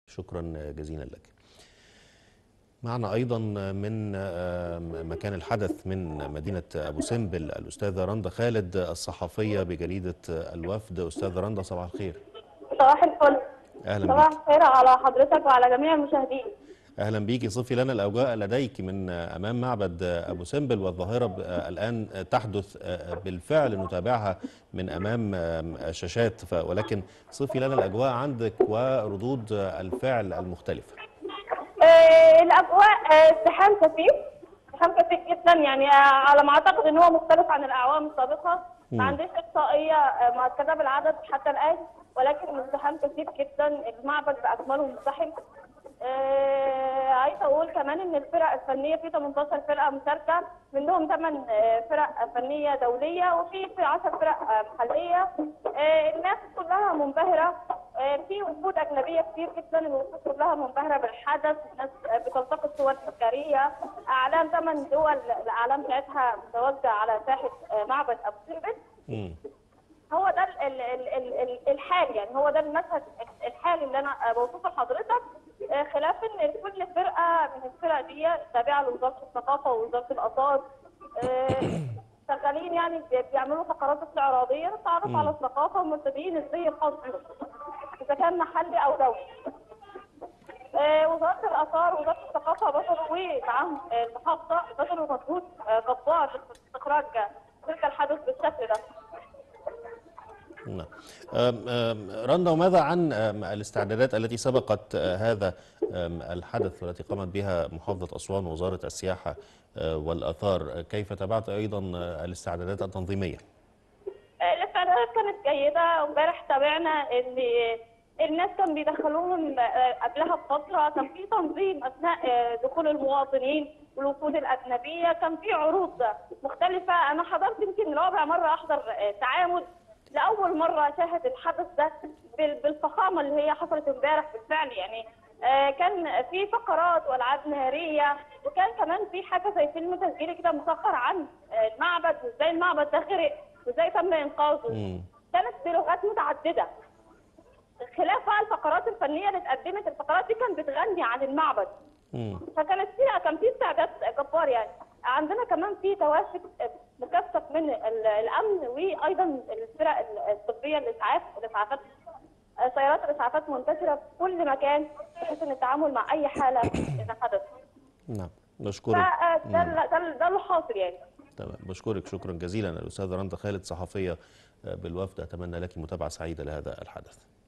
شكرا جزيلا لك معنا أيضا من مكان الحدث من مدينة أبو سمبل الأستاذة رندا خالد الصحفية بجريدة الوفد أستاذة رندا صباح الخير صباح الفل أهلا صباح بك الخير على حضرتك وعلى جميع المشاهدين أهلا بيكي صفي لنا الأوجاء لديك من أمام معبد أبو سمبل والظاهرة ب- الآن تحدث بالفعل نتابعها من أمام الشاشات ف- ولكن صفي لنا الأجواء عندك وردود الفعل المختلفة آه الاجواء آه، ازدحام كثير ازدحام كثير جدا يعني آه، على ما اعتقد ان هو مختلف عن الاعوام السابقه مم. ما عنديش احصائيه آه، مؤكده بالعدد حتى الان ولكن ازدحام كثير جدا المعبد باكمله مزدحم آه، عايزه اقول كمان ان الفرق الفنيه في 18 فرقه مشاركه منهم 8 فرق فنيه دوليه وفي في 10 فرق آه، محليه آه، الناس كلها منبهره آه، في وفود اجنبيه كتير جدا الوفود كلها منبهره بالحدث الناس آه، بتلتقط صور تذكاريه اعلام ثمان دول الاعلام بتاعتها متوزعه على ساحه آه، معبد ابو سمبل مم. هو ده ال- ال- ال- ال- ال- الحال يعني هو ده المشهد الحالي اللي انا بوصفه لحضرتك آه، خلاف ان كل فرقه من الفرق دي تابعه لوزاره الثقافه ووزاره الاثار آه، شغالين يعني بي- بيعملوا فقرات استعراضيه للتعرف مم. على الثقافه ومرتدين الزي الخاص بهم اذا كان محلي او دولي آه، وزاره الاثار ووزاره الثقافه بذلوا ومعاهم آه، المحافظه بذلوا مجهود آه، جبار لاستخراج تلك الحدث بالشكل ده نعم أم، أم، رندا وماذا عن أم، الاستعدادات التي سبقت أه، هذا أم، الحدث والتي قامت بها محافظة أسوان ووزارة السياحة أه، والآثار كيف تابعت أيضا أه، الاستعدادات التنظيمية؟ الاستعدادات كانت جيدة امبارح تابعنا ان الناس كان بيدخلوهم آه، قبلها بفترة كان في تنظيم أثناء آه، دخول المواطنين والوفود الأجنبية كان في عروض مختلفة أنا حضرت يمكن رابع مرة أحضر آه، تعامد لأول مرة أشاهد الحدث ده بال- بالفخامة اللي هي حصلت امبارح بالفعل يعني آه، كان في فقرات والعاب ناريه وكان كمان في حاجه زي فيلم تسجيلي كده مسخر عن آه، المعبد وازاي المعبد ده غرق وازاي تم انقاذه مم. كانت بلغات متعدده خلاف بقى الفقرات الفنيه اللي اتقدمت الفقرات دي كانت بتغني عن المعبد مم. فكانت فيها كان في استعداد جبار يعني عندنا كمان في توافد مكثف من ال- الامن وايضا الفرق الطبيه الاسعاف الاسعافات سيارات الاسعافات منتشره في كل مكان بحيث ان التعامل مع اي حاله اذا حدث نعم بشكرك فده مم. ده ده ده اللي حاصل يعني تمام بشكرك شكرا جزيلا الأستاذة رندا خالد صحفية أه، بالوفد أتمنى لك متابعة سعيدة لهذا الحدث